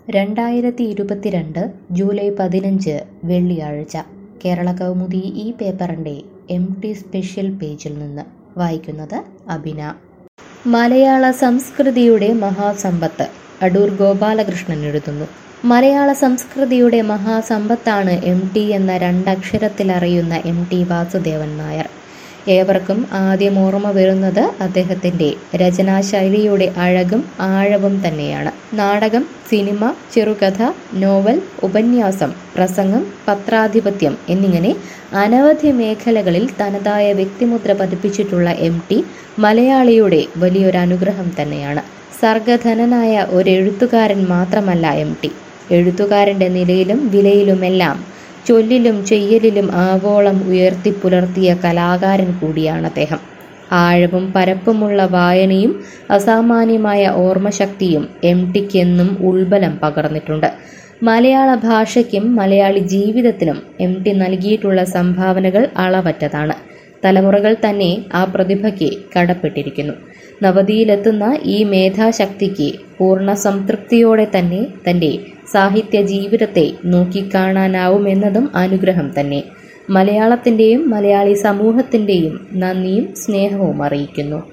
രണ്ടായിരത്തി ഇരുപത്തിരണ്ട് ജൂലൈ പതിനഞ്ച് വെള്ളിയാഴ്ച കേരള കൗമുദി ഈ പേപ്പറിൻ്റെ എം ടി സ്പെഷ്യൽ പേജിൽ നിന്ന് വായിക്കുന്നത് അബിന മലയാള സംസ്കൃതിയുടെ മഹാസമ്പത്ത് അടൂർ ഗോപാലകൃഷ്ണൻ എഴുതുന്നു മലയാള സംസ്കൃതിയുടെ മഹാസമ്പത്താണ് എം ടി എന്ന രണ്ടക്ഷരത്തിൽ അറിയുന്ന എം ടി വാസുദേവൻ നായർ ഏവർക്കും ആദ്യം ഓർമ്മ വരുന്നത് അദ്ദേഹത്തിൻ്റെ രചനാശൈലിയുടെ അഴകും ആഴവും തന്നെയാണ് നാടകം സിനിമ ചെറുകഥ നോവൽ ഉപന്യാസം പ്രസംഗം പത്രാധിപത്യം എന്നിങ്ങനെ അനവധി മേഖലകളിൽ തനതായ വ്യക്തിമുദ്ര പതിപ്പിച്ചിട്ടുള്ള എം ടി മലയാളിയുടെ വലിയൊരു അനുഗ്രഹം തന്നെയാണ് സർഗധനനായ ഒരു എഴുത്തുകാരൻ മാത്രമല്ല എം ടി എഴുത്തുകാരൻ്റെ നിലയിലും വിലയിലുമെല്ലാം ചൊല്ലിലും ചെയ്യലിലും ആവോളം ഉയർത്തിപ്പുലർത്തിയ കലാകാരൻ കൂടിയാണ് അദ്ദേഹം ആഴവും പരപ്പുമുള്ള വായനയും അസാമാന്യമായ ഓർമ്മശക്തിയും എം ടിക്കെന്നും ഉൾബലം പകർന്നിട്ടുണ്ട് മലയാള ഭാഷയ്ക്കും മലയാളി ജീവിതത്തിനും എം ടി നൽകിയിട്ടുള്ള സംഭാവനകൾ അളവറ്റതാണ് തലമുറകൾ തന്നെ ആ പ്രതിഭയ്ക്ക് കടപ്പെട്ടിരിക്കുന്നു നവതിയിലെത്തുന്ന ഈ മേധാശക്തിക്ക് പൂർണ്ണ സംതൃപ്തിയോടെ തന്നെ തൻ്റെ സാഹിത്യ ജീവിതത്തെ നോക്കിക്കാണാനാവുമെന്നതും അനുഗ്രഹം തന്നെ മലയാളത്തിൻ്റെയും മലയാളി സമൂഹത്തിൻ്റെയും നന്ദിയും സ്നേഹവും അറിയിക്കുന്നു